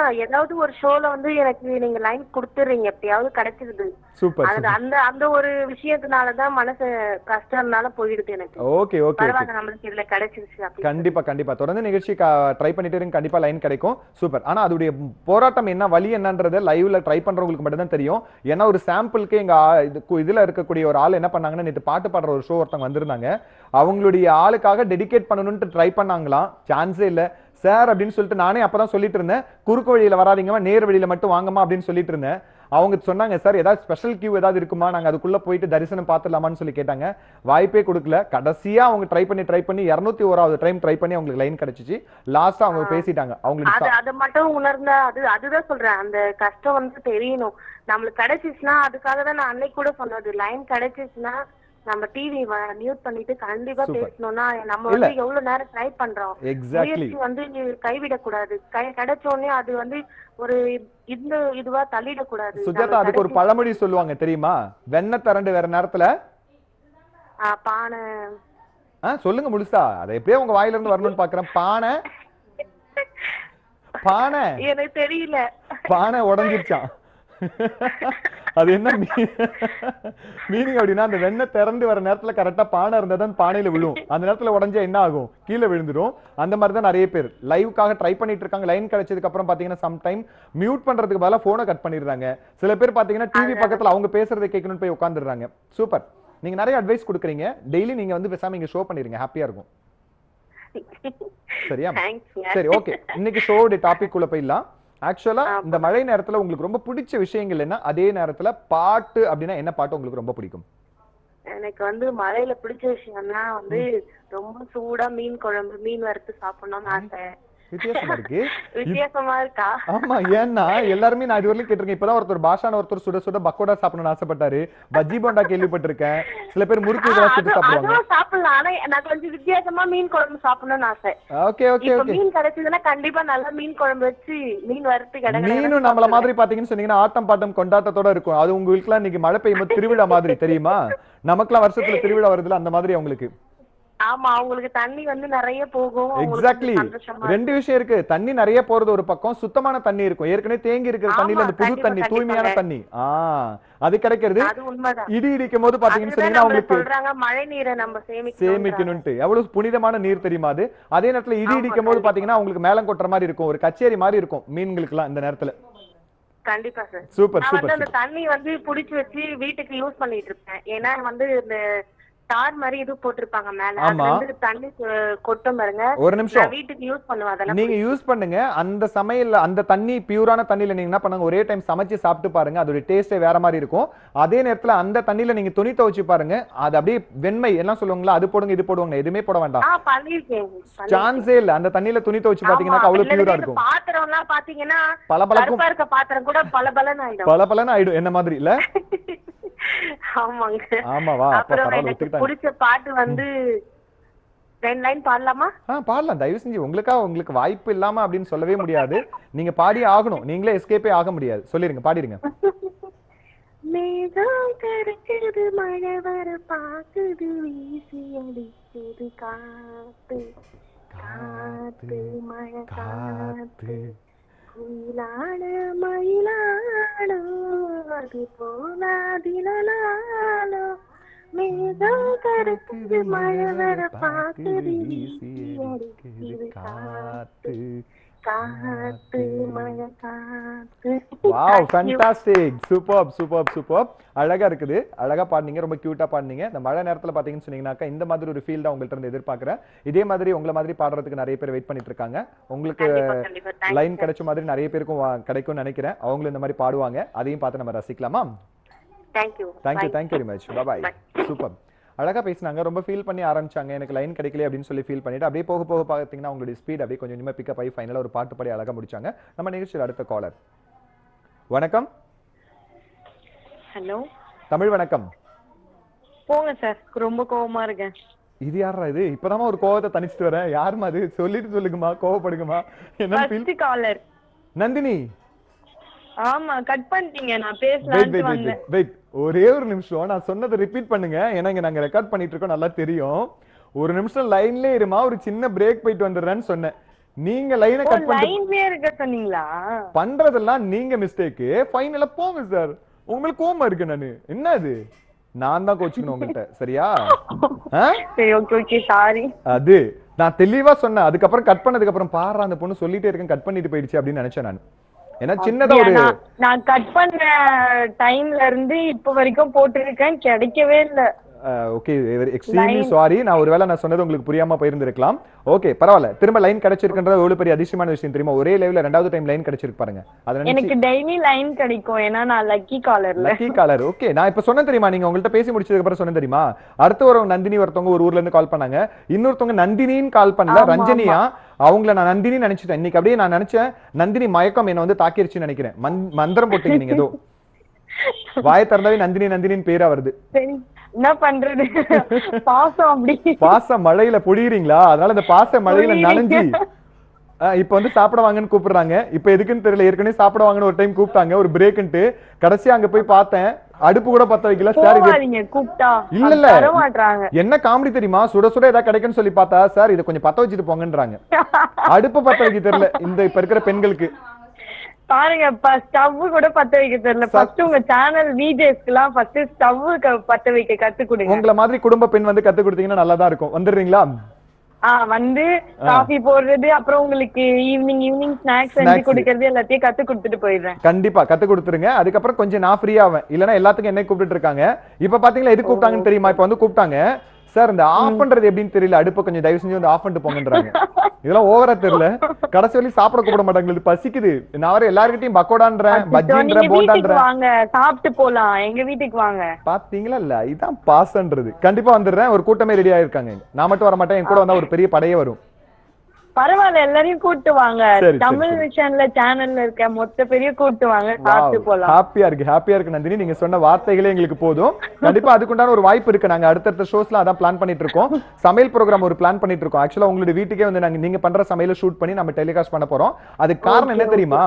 ஏதாவது ஒரு ஷோல வந்து எனக்கு நீங்க லைன் கொடுத்துறீங்க எப்பயாவது கிடைச்சிருது சூப்பர் அது அந்த அந்த ஒரு விஷயத்தினாலதான் மனசு கஷ்டம்னால போயிடுது எனக்கு ஓகே ஓகே ஓகே பரவாயில்ல நம்மளுக்கு இதுல கிடைச்சிருச்சு அப்படி கண்டிப்பா கண்டிப்பா தொடர்ந்து நிகழ்ச்சி ட்ரை பண்ணிட்டு இருங்க கண்டிப்பா லைன் கிடைக்கும் சூப்பர் ஆனா அதோடைய போராட்டம் என்ன வழி என்னன்றது லைவ்ல ட்ரை பண்றவங்களுக்கு மட்டும் தான் தெரியும் ஏன்னா ஒரு சாம்பிளுக்கு எங்க ஆ- இது கு- இதுல இருக்கக்கூடிய ஒரு ஆள் என்ன பண்ணாங்கன்னா நேற்று பாட்டு பாடுற ஒரு ஷோ ஒருத்தவங்க வந்திருந்தாங்க அவங்களுடைய ஆளுக்காக டெடிகேட் பண்ணணும்னு ட்ரை பண்ணாங்களாம் சான்ஸே இல்ல சார் அப்படின்னு சொல்லிட்டு நானே அப்பதான் சொல்லிட்டு இருந்தேன் குறுக்கு வழியில வராதீங்கம்மா நேர் வழியில மட்டும் வாங்கம்மா அப்படின்னு சொல்லிட்டு இருந்தேன் அவங்க சொன்னாங்க சார் ஏதாவது ஸ்பெஷல் கியூ ஏதாவது இருக்குமா நாங்க அதுக்குள்ள போயிட்டு தரிசனம் பார்த்துடலாமான்னு சொல்லி கேட்டாங்க வாய்ப்பே கொடுக்கல கடைசியா அவங்க ட்ரை பண்ணி ட்ரை பண்ணி இருநூத்தி ஓராவது டைம் ட்ரை பண்ணி அவங்களுக்கு லைன் கிடைச்சிச்சு லாஸ்டா அவங்க பேசிட்டாங்க அவங்களுக்கு அது சா- அது மட்டும் உணர்ந்தா அது அதுதான் சொல்றேன் அந்த கஷ்டம் வந்து தெரியணும் நம்மளுக்கு கிடைச்சிச்சுன்னா அதுக்காக தான் நான் அன்னைக்கு கூட சொன்னது லைன் கிடைச்சிச்சுன்னா நம்ம டிவி மியூட் பண்ணிட்டு கண்டிப்பா Super. பேசணும்னா நம்ம வந்து எவ்வளவு நேரம் ட்ரை பண்றோம் எக்ஸாக்ட்லி முயற்சி வந்து கைவிடக்கூடாது கை கிடைச்ச உடனே அது வந்து ஒரு இந்த இதுவா தள்ளிடக்கூடாது சுஜாதா நம்ம அதுக்கு ஒரு கிடைச்சி- பழமொழி சொல்லுவாங்க தெரியுமா வெண்ணெய் திரண்டு வேற நேரத்துல ஆ, பானை ஆ, சொல்லுங்க முழுசா அதை எப்படியே உங்க வாயில இருந்து வரணும்னு பாக்குறேன் பானை பானை எனக்கு தெரியல பானை உடைஞ்சிருச்சான் அது என்ன மீனிங் அப்படின்னா அந்த வெண்ணெய் திறந்து வர நேரத்துல கரெக்டா பானை இருந்தா தான் பானையில விழும் அந்த நேரத்துல உடஞ்சா என்ன ஆகும் கீழே விழுந்துரும் அந்த மாதிரி தான் நிறைய பேர் லைவுக்காக ட்ரை பண்ணிட்டு இருக்காங்க லைன் கிடைச்சதுக்கு அப்புறம் பாத்தீங்கன்னா சம் டைம் மியூட் பண்றதுக்கு பதிலா போனை கட் பண்ணிடுறாங்க சில பேர் பாத்தீங்கன்னா டிவி பக்கத்துல அவங்க பேசுறதை கேட்கணும்னு போய் உட்காந்துடுறாங்க சூப்பர் நீங்க நிறைய அட்வைஸ் கொடுக்குறீங்க டெய்லி நீங்க வந்து பேசாம இங்க ஷோ பண்ணிருங்க ஹாப்பியா இருக்கும் சரியா தேங்க்ஸ்ங்க சரி ஓகே இன்னைக்கு ஷோவுடைய டாபிக் உள்ள போயிடலாம் ஆக்சுவலா இந்த மழை நேரத்துல உங்களுக்கு ரொம்ப பிடிச்ச விஷயங்கள் என்ன அதே நேரத்துல பாட்டு அப்படின்னா என்ன பாட்டு உங்களுக்கு ரொம்ப பிடிக்கும் எனக்கு வந்து மழையில பிடிச்ச விஷயம்னா வந்து ரொம்ப சூடா மீன் குழம்பு மீன் வறுத்து சாப்பிடணும்னு ஆசை வித்தியாசமா இருக்கு வித்தியாசமா இருக்கா ஆமா ஏன்னா எல்லாருமே நான் இது வரைக்கும் கேட்டிருக்கேன் இப்பதான் ஒருத்தர் பாஷான ஒருத்தர் சுட சுட பக்கோடா சாப்பிடணும்னு ஆசைப்பட்டாரு பஜ்ஜி போண்டா கேள்விப்பட்டிருக்கேன் சில பேர் முறுக்கு இதெல்லாம் சுட்டு அது- சாப்பிடுவாங்க அதுவும் சாப்பிடலாம் ஆனா நான் கொஞ்சம் வித்தியாசமா மீன் குழம்பு சாப்பிடணும்னு ஆசை ஓகே ஓகே இப்ப ஓகே மீன் கிடைச்சதுன்னா கண்டிப்பா நல்லா மீன் குழம்பு வச்சு மீன் வறுத்து கடை மீனும் நம்மள மாதிரி பாத்தீங்கன்னு சொன்னீங்கன்னா ஆட்டம் பாட்டம் கொண்டாட்டத்தோட இருக்கும் அது உங்களுக்குலாம் இன்னைக்கு மழை பெய்யும் போது திருவிழா மாதிரி தெரியுமா நமக்குலாம் வருஷத்துல திருவிழா வருதுல அந்த மாதிரி அவங்களுக்கு ஆமா அவங்களுக்கு தண்ணி வந்து நிறைய போகும் அவங்களுக்கு எக்ஸாக்ட்லி சந்தோஷமா ரெண்டு விஷயம் இருக்கு தண்ணி நிறைய போறது ஒரு பக்கம் சுத்தமான தண்ணி இருக்கும் ஏற்கனவே தேங்கி இருக்கிற ஆமா, தண்ணில அந்த புது கண்டிப்பா, தண்ணி தூய்மையான கண்டிப்பாங்க. தண்ணி ஆ அது கிடைக்கிறது அது உண்மைதான் இடி இடிக்கும் போது பாத்தீங்கன்னு அதுதான் சொன்னீங்கன்னா நம்மளுக்கு உங்களுக்கு சொல்றாங்க மழை நீரை நம்ம சேமிக்கணும் சேமிக்கணும்ட்டு எவ்வளவு புனிதமான நீர் தெரியுமா அது அதே நேரத்துல இடி ஆமா, இடிக்கும் போது கண்டிப்பா. பாத்தீங்கன்னா உங்களுக்கு மேலம் கொட்டுற மாதிரி இருக்கும் ஒரு கச்சேரி மாதிரி இருக்கும் மீன்களுக்குலாம் இந்த நேரத்துல கண்டிப்பா சார் சூப்பர் நான் வந்து சூப்பர் அந்த தண்ணி வந்து புடிச்சு வச்சு வீட்டுக்கு யூஸ் பண்ணிட்டு இருப்பேன் ஏன்னா வந்து இந்த தார் மாதிரி இது போட்டிருப்பாங்க மேல அது ஆமா. வந்து தண்ணி கொ- கொட்டும் பாருங்க ஒரு நிமிஷம் நான் வீட்டுக்கு யூஸ் பண்ணுவேன் அதெல்லாம் நீங்க யூஸ் பண்ணுங்க அந்த சமையல்ல அந்த தண்ணி பியூரான தண்ணியில நீங்க என்ன பண்ணுங்க ஒரே டைம் சமைச்சு சாப்பிட்டு பாருங்க அதோட டேஸ்டே வேற மாதிரி இருக்கும் அதே நேரத்துல அந்த தண்ணியில நீங்க துணி துவைச்சு பாருங்க அது அப்படியே வெண்மை எல்லாம் சொல்லுவாங்களா அது போடுங்க இது போடுவாங்க எதுவுமே போட வேண்டாம் ஆ பண்ணிருக்கேன் பண்ணிருக்கேன். சான்ஸே இல்ல அந்த தண்ணியில துணி துவைச்சு ஆமா, பாத்தீங்கன்னா அவ்வளவு இல்ல, பியூரா இந்த இருக்கும் பாத்திரம் எல்லாம் பாத்தீங்கன்னா பளபளக்கும் கருப்பா இருக்க பாத்திரம் கூட பல ஆயிடும் பல பலன்னு ஆயிடும் என்ன மாதிரி இல்ல ஆமாங்க ஆமாவா அப்ப அப்புறம் பரவாயில்ல எனக்கு ஒத்துக்கிட்டாங்க பிடிச்ச பாட்டு வந்து ரெண்டு லைன் பாடலாமா ஆ பாடலாம் தயவு செஞ்சு உங்களுக்கா உங்களுக்கு வாய்ப்பு இல்லாம அப்படின்னு சொல்லவே முடியாது நீங்க பாடி ஆகணும் நீங்களே எஸ்கேப்பே ஆக முடியாது சொல்லிருங்க பாடிடுங்க மேகம் கருக்குது மழை வர பாக்குது வீசி அடிக்குது காத்து காத்து மழை காத்து குயிலாட மயிலாடோ அது போலாதிலாலோ மேகம் கருக்குது மழை வர பாக்குது வீசி அடிக்குது காத்து காத்து மழை காத்து wow Thank you. Fantastic super super super அழகா இருக்குது அழகா பாடுனீங்க ரொம்ப கியூட்டா பாடுனீங்க இந்த மழை நேரத்துல பாத்தீங்கன்னு சொன்னீங்கன்னாக்கா இந்த மாதிரி ஒரு ஃபீல் தான் உங்கள்ட்ட இருந்து எதிர்பார்க்கறேன் இதே மாதிரி உங்களை மாதிரி பாடுறதுக்கு நிறைய பேர் வெயிட் பண்ணிட்டு இருக்காங்க உங்களுக்கு கண்டிப்பா, கண்டிப்பா. Thank you, line sir. கிடைச்ச மாதிரி நிறைய பேருக்கும் வா- கிடைக்கும்னு நினைக்கிறேன் அவங்களும் இந்த மாதிரி பாடுவாங்க அதையும் பார்த்து நம்ம ரசிக்கலாமா Thank you. Thank you Bye. Thank you very much bye Bye. Super அழகா பேசினாங்க ரொம்ப ஃபீல் பண்ணி ஆரம்பிச்சாங்க எனக்கு லைன் கிடைக்கல அப்படின்னு சொல்லி ஃபீல் பண்ணிட்டு அப்படியே போக போக பார்த்தீங்கன்னா உங்களுடைய ஸ்பீட் அப்படியே கொஞ்சம் கொஞ்சமா பிக்கப் ஆகி ஃபைனலாக ஒரு பாட்டு பாடி அழகா முடிச்சாங்க நம்ம நிகழ்ச்சியில் அடுத்த காலர் வணக்கம் ஹலோ தமிழ் வணக்கம் போங்க சார் ரொம்ப கோவமா இருக்கேன் இது யாரா இது இப்பதாம்மா ஒரு கோவத்தை தனிச்சிட்டு வரேன் யாரும்மா அது சொல்லிட்டு சொல்லுங்கம்மா கோவப்படுங்கம்மா என்ன ஃபீல் ஃபர்ஸ்ட் காலர் நந்தினி ஆமா கட் பண்ணிட்டீங்க நான் வெயிட் பேசலாம்னு வெயிட் வந்தேன் வெயிட் வெயிட் ஒரே ஒரு நிமிஷம் நான் சொன்னதை ரிப்பீட் பண்ணுங்க ஏன்னா இங்க நாங்க ரெக்கார்ட் பண்ணிட்டு இருக்கோம் நல்லா தெரியும் ஒரு நிமிஷம் லைன்லயே இருமா ஒரு சின்ன பிரேக் போயிட்டு வந்துடுறேன்னு சொன்னேன் நீங்க லைனை கட் பண்ணிட்டு லைன்லயே இருக்க சொன்னீங்களா பண்றதெல்லாம் நீங்க மிஸ்டேக்கு ஃபைனலா போங்க சார் உங்களுக்கு கோவமா இருக்கு நானு என்ன அது நான் தான் கோச்சுக்கணும் உங்கள்கிட்ட சரியா ஆ? சரி ஓகே ஓகே சாரி அது நான் தெளிவா சொன்னேன் அதுக்கப்புறம் கட் பண்ணதுக்கு அப்புறம் பாரு அந்த பொண்ணு சொல்லிட்டே இருக்கேன் கட் பண்ணிட்டு போயிடுச்சு அப்படின்னு நினைச்சேன் நான் ஏன்னா சின்னதா ஒரு நான் கட் பண்ண டைம்ல இருந்து இப்ப வரைக்கும் போட்டிருக்கேன் கிடைக்கவே இல்ல ஓகே எக்ஸ்ட்ரீம்லி சாரி நான் ஒருவேளை நான் சொன்னது உங்களுக்கு புரியாம போயிருந்திருக்கலாம் ஓகே பரவாயில்ல திரும்ப லைன் கிடைச்சிருக்குன்றது எவ்வளவு பெரிய அதிசயமான விஷயம் தெரியுமா ஒரே லைவ்ல ரெண்டாவது டைம் லைன் கிடைச்சிருக்கு பாருங்க அதை நினைச்சு எனக்கு டெய்லி லைன் கிடைக்கும் ஏன்னா நான் லக்கி காலர்ல லக்கி காலர் ஓகே நான் இப்ப சொன்னேன் தெரியுமா நீங்க உங்கள்ட்ட பேசி முடிச்சதுக்கு அப்புறம் சொன்னேன் தெரியுமா அடுத்து ஒரு நந்தினி ஒருத்தவங்க ஒரு ஊர்ல இருந்து கால் பண்ணாங்க இன்னொருத்தவங்க நந்தினின்னு கால் பண்ணல ஆமா, ரஞ்சனியா அவங்கள நான் நந்தினி நினைச்சிட்டேன் இன்னைக்கு அப்படியே நான் நினைச்சேன் நந்தினி மயக்கம் என்ன வந்து தாக்கிருச்சுன்னு நினைக்கிறேன் மந்- மந்திரம் போட்டீங்க நீங்க ஏதோ வாயை திறந்தாவே நந்தினி நந்தினின்னு பேரா வருது சரி என்ன பண்றது பாசம் அப்படி பாச மழையில பொழியுறீங்களா அதனால இந்த பாச மழையில பொழியுறீங்க. நனைஞ்சு ஆ, இப்ப வந்து சாப்பிட வாங்கன்னு கூப்பிடுறாங்க இப்ப எதுக்குன்னு தெரியல ஏற்கனவே சாப்பிட வாங்கன்னு ஒரு டைம் கூப்பிட்டாங்க ஒரு பிரேக்ன்ட்டு கடைசியா அங்க போய் பார்த்தேன் அடுப்பு கூட பத்த வைக்கல சார் இது போவாதீங்க கூப்பிட்டா இல்ல, இல்ல. தர மாட்டாங்க என்ன காமெடி தெரியுமா சுட சுட ஏதாவது கிடைக்குன்னு சொல்லி பார்த்தா சார் இதை கொஞ்சம் பத்த வச்சுட்டு போங்கன்றாங்க அடுப்பு பத்த வைக்க தெரியல இந்த இப்ப இருக்கிற பெண்களுக்கு பாருங்க ஸ்டவ் கூட பத்த வைக்க தெரியல ஃபர்ஸ்ட் உங்க சேனல் விஜேஸ்க்கு எல்லாம் ஃபர்ஸ்ட் ஸ்டவ் பத்த வைக்க கத்து கொடுங்க உங்களை மாதிரி குடும்ப பெண் வந்து கத்து கொடுத்தீங்கன்னா நல்லா தான் இருக்கும் வந்துடுறீங்களா ஆ வந்து காஃபி போடுறது அப்புறம் உங்களுக்கு ஈவினிங் ஈவினிங் ஸ்நாக்ஸ் செஞ்சு Snacks. கொடுக்கறது எல்லாத்தையும் கத்து கொடுத்துட்டு போயிடுறேன் கண்டிப்பா கத்து கொடுத்துருங்க அதுக்கப்புறம் கொஞ்சம் நான் ஃப்ரீ ஆவேன் இல்லனா எல்லாத்துக்கும் என்ன கூப்பிட்டு இருக்காங்க இப்ப பாத்தீங்களா எது கூப்பிட்டாங்கன்னு தெரியுமா இப்ப வந்து கூப்பிட்டாங்க சார் இந்த ஆஃப் பண்றது எப்படின்னு தெரியல அடுப்பை கொஞ்சம் தயவு செஞ்சு வந்து ஆஃப் பண்ணிட்டு போங்கன்றாங்க இதெல்லாம் ஓவரா தெரியல கடைசி வரையும் சாப்பிட கூப்பிட மாட்டாங்க பசிக்குது நான் வர எல்லார்கிட்டயும் பக்கோடான்றேன் அச்சச்சோ, பஜ்ஜின்றேன் நீங்க வீட்டுக்கு போண்டான்றேன் வாங்க சாப்பிட்டு போலாம் எங்க வீட்டுக்கு வாங்க பாத்தீங்களா இல்ல இதான் பாசன்றது கண்டிப்பா வந்துடுறேன் ஒரு கூட்டமே ரெடி ஆயிருக்காங்க நான் மட்டும் வர மாட்டேன் என் கூட வந்தா ஒரு பெரிய படையே வரும் பரவாயில்ல எல்லாரையும் கூட்டு வாங்க சரி, சரி, தமிழ் விஷன்ல சேனல்ல இருக்க மொத்த பெரிய கூட்டு வாங்க சாப்பிட்டு போலாம் ஹாப்பியா இருக்கு ஹாப்பியா இருக்கு நந்தினி நீங்க சொன்ன வார்த்தைகளே எங்களுக்கு போதும் கண்டிப்பா அதுக்குண்டான ஒரு வாய்ப்பு இருக்கு நாங்க அடுத்தடுத்த ஷோஸ்ல அதான் பிளான் பண்ணிட்டு இருக்கோம் சமையல் ப்ரோக்ராம் ஒரு பிளான் பண்ணிட்டு இருக்கோம் ஆக்சுவலா உங்களுடைய வீட்டுக்கே வந்து நாங்க நீங்க பண்ற சமையல ஷூட் பண்ணி நம்ம டெலிகாஸ்ட் பண்ண போறோம் அதுக்கு காரணம் என்ன தெரியுமா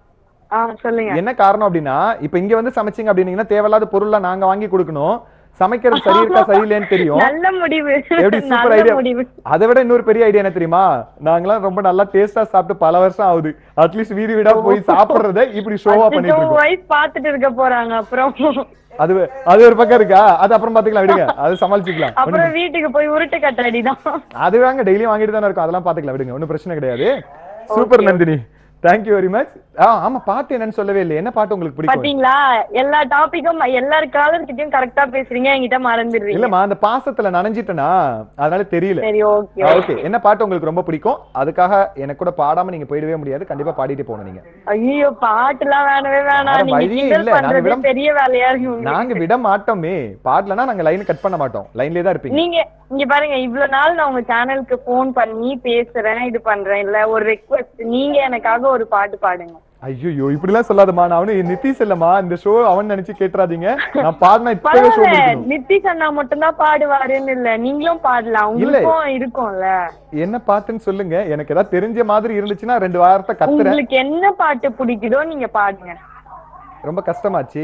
ஆ சொல்லுங்க என்ன காரணம் அப்படின்னா இப்ப இங்க வந்து சமைச்சீங்க அப்படின்னீங்கன்னா தேவையில்லாத பொருள்லாம் நாங்க வாங்கி கொடுக்கணும் சமைக்கிறது சரி இருக்கா சரியில்லைன்னு தெரியும் நல்ல முடிவு எப்படி சூப்பர் நல்ல ஐடியா முடிவு அதை விட இன்னொரு பெரிய ஐடியா என்ன தெரியுமா நாங்களாம் ரொம்ப நல்லா டேஸ்டா சாப்பிட்டு பல வருஷம் ஆகுது அட்லீஸ்ட் வீடு வீடா போய் சாப்பிடுறத இப்படி ஷோவா பண்ணிட்டு டூ இருக்கோம் வயசு பாத்துட்டு இருக்க போறாங்க அப்புறம் அது அது ஒரு பக்கம் இருக்கா அது அப்புறம் பாத்துக்கலாம் விடுங்க அது சமாளிச்சுக்கலாம் அப்புறம் வீட்டுக்கு போய் உருட்டு கட்டடிதான் அது வாங்க டெய்லி வாங்கிட்டு தானே இருக்கும் அதெல்லாம் பாத்துக்கலாம் விடுங்க ஒன்றும் பிரச்சனை கிடையாது super Nandini thank you very much ஆ ஆமா பாட்டு என்னன்னு சொல்லவே இல்லை என்ன பாட்டு உங்களுக்கு பிடிக்கும் பாத்தீங்களா எல்லா டாபிக்கும் எல்லாரு காலர்கிட்டயும் கரெக்டா பேசுறீங்க என்கிட்ட மறந்துடுறீங்க இல்லம்மா அந்த பாசத்துல நனைஞ்சிட்டனா அதனால தெரியல சரி ஓகே ஓகே என்ன பாட்டு உங்களுக்கு ரொம்ப பிடிக்கும் அதுக்காக எனக்கு கூட பாடாம நீங்க போயிடவே முடியாது கண்டிப்பா பாடிட்டு போகணும் நீங்க ஐயோ பாட்டுலாம் வேணவே வேணாம் வேற நீங்க வழியே கிண்டல் இல்ல, நாங்க பண்றதே விடம்- பெரிய வேலையா இருக்கு உங்களுக்கு. நாங்க விட மாட்டோமே பாடலனா நாங்க லைன் கட் பண்ண மாட்டோம் லைன்லயே தான் இருப்பீங்க நீங்க இங்க பாருங்க இவ்வளவு நாள் நான் உங்க சேனலுக்கு போன் பண்ணி பேசுறேன் இது பண்றேன் இல்ல ஒரு ரெக்வெஸ்ட் நீங்க எனக்காக ஒரு பாட்டு பாடுங்க ஐயோ இப்படி எல்லாம் சொல்லாதம்மா நான் அவனு நிதிஷ் இல்லம்மா இந்த ஷோ அவன் நினைச்சு கேட்டுறாதீங்க நான் பாடினா இப்பவே ஷோ பரவாயில்ல நித்திஷ் அண்ணா மட்டும்தான் பாடுவாருன்னு இல்ல நீங்களும் பாடலாம் உங்களுக்கும் இருக்கும்ல என்ன பாட்டுன்னு சொல்லுங்க எனக்கு ஏதாவது தெரிஞ்ச மாதிரி இருந்துச்சுன்னா ரெண்டு வாரத்தை கத்துறேன் உங்களுக்கு என்ன பாட்டு பிடிக்குதோ நீங்க பாடுங்க ரொம்ப கஷ்டமாச்சு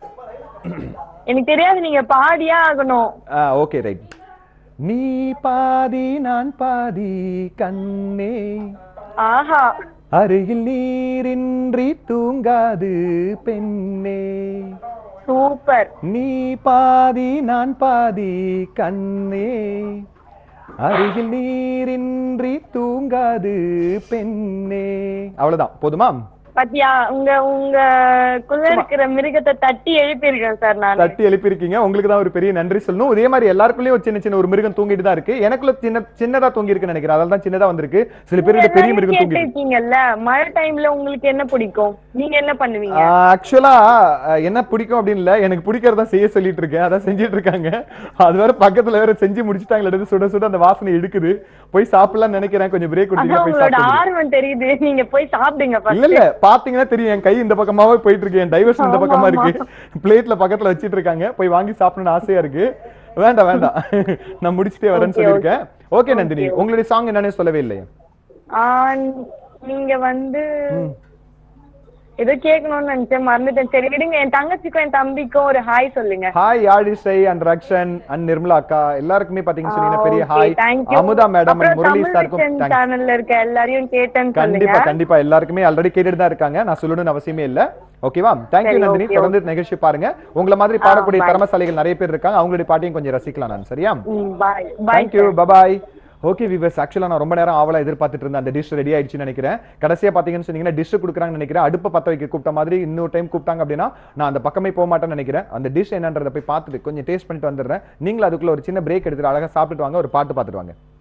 எனக்கு தெரியாது நீங்க பாடியே ஆகணும் ஆ ஓகே ரைட் நீ பாதி நான் பாதி கண்ணே ஆஹா அருகில் நீரின்றி தூங்காது பெண்ணே சூப்பர் நீ பாதி நான் பாதி கண்ணே அருகில் நீரின்றி தூங்காது பெண்ணே அவ்வளவுதான் போதுமா பாத்தியா உங்க உங்களுக்குள்ள இருக்கிற மிருகத்தை தட்டி எழுப்பியிருக்கேன் சார் நான் தட்டி எழுப்பியிருக்கீங்க உங்களுக்கு தான் ஒரு பெரிய நன்றி சொல்லணும் இதே மாதிரி எல்லாருக்குள்ளயும் ஒரு சின்ன சின்ன ஒரு மிருகம் தூங்கிட்டு தான் இருக்கு எனக்குள்ள சின்ன சின்னதா தூங்கி இருக்குன்னு நினைக்கிறேன் அதனால தான் சின்னதா வந்திருக்கு சில பேருக்கு பெரிய மிருகம் தூங்கி இருக்கு கேட்டிருக்கீங்கல்ல மழை டைம்ல உங்களுக்கு என்ன பிடிக்கும் நீங்க என்ன பண்ணுவீங்க ஆக்சுவலா என்ன பிடிக்கும் அப்படின்னு இல்ல எனக்கு பிடிக்கிறதா செய்ய சொல்லிட்டு இருக்கேன் அதான் செஞ்சிட்டு இருக்காங்க அது வேற பக்கத்துல வேற செஞ்சு முடிச்சுட்டாங்களே சுட சுட அந்த வாசனை எடுக்குது போய் சாப்பிடலாம்னு நினைக்கிறேன் கொஞ்சம் பிரேக் அதான் கொடுத்தீங்க போய் உங்களோட சாப்பிடுங்க ஆர்வம் தெரியுது நீங்க போய் சாப்பிடுங்க இல்ல first. இல்ல பாத்தீங்கன்னா தெரியும் என் கை இந்த பக்கமாவே போயிட்டு இருக்கு என் டைவர்ஷன் இந்த ஆமா, பக்கமா இருக்கு ஆமா. பிளேட்ல பக்கத்துல வச்சிட்டு இருக்காங்க போய் வாங்கி சாப்பிடணும்னு ஆசையா இருக்கு வேண்டாம் வேண்டாம் நான் முடிச்சிட்டே வரேன்னு Okay, சொல்லியிருக்கேன் ஓகே நந்தினி okay. உங்களுடைய சாங் என்னன்னு சொல்லவே இல்லையே ஆ, நீங்க வந்து ஏதோ கேட்கணும்னு நினைச்சேன் மறந்துட்டேன் சரி விடுங்க என் தங்கச்சிக்கும் என் தம்பிக்கும் ஒரு ஹாய் சொல்லுங்க hi Yazhisai and Rakshan and Nirmala அக்கா எல்லாருக்குமே பாத்தீங்கன்னு சொன்னீங்கன்னா பெரிய hi thank you Amudha madam and Murali Tamil சாருக்கும் விஷன் தேங்க்ஸ் சேனல்ல இருக்க எல்லாரையும் கேட்டேன்னு சொல்லுங்க கண்டிப்பா கண்டிப்பா எல்லாருக்குமே ஆல்ரெடி கேட்டுட்டு தான் இருக்காங்க நான் சொல்லணும்னு அவசியமே இல்ல ஓகேவா தேங்க்யூ சரி, நந்தினி okay, தொடர்ந்து நிகழ்ச்சி பாருங்க உங்களை மாதிரி பாடக்கூடிய bye. திறமசாலிகள் நிறைய பேர் இருக்காங்க அவங்களுடைய பாட்டையும் கொஞ்சம் ரசிக்கலாம் நான் சரியா ம் bye bye thank you bye okay viewers ஆக்சுவலாக நான் ரொம்ப நேரம் ஆவலா எதிர்பார்த்துட்டு இருந்தேன் அந்த டிஷ் ரெடி ஆயிடுச்சுன்னு நினைக்கிறேன் கடைசியா பாத்தீங்கன்னு சொன்னீங்கன்னா டிஷ் கொடுக்குறாங்கன்னு நினைக்கிறேன் அடுப்பை பத்த வைக்க கூப்பிட்ட மாதிரி இன்னொரு டைம் கூப்பிட்டாங்க அப்படின்னா நான் அந்த பக்கமே போக மாட்டேன்னு நினைக்கிறேன் அந்த டிஷ் என்னன்றதை போய் பார்த்துட்டு கொஞ்சம் டேஸ்ட் பண்ணிட்டு வந்துடுறேன் நீங்களும் அதுக்குள்ள ஒரு சின்ன பிரேக் எடுத்துட்டு அழகா சாப்பிட்டுட்டு வாங்க ஒரு பாட்டு பார்த்துட்டு வாங்க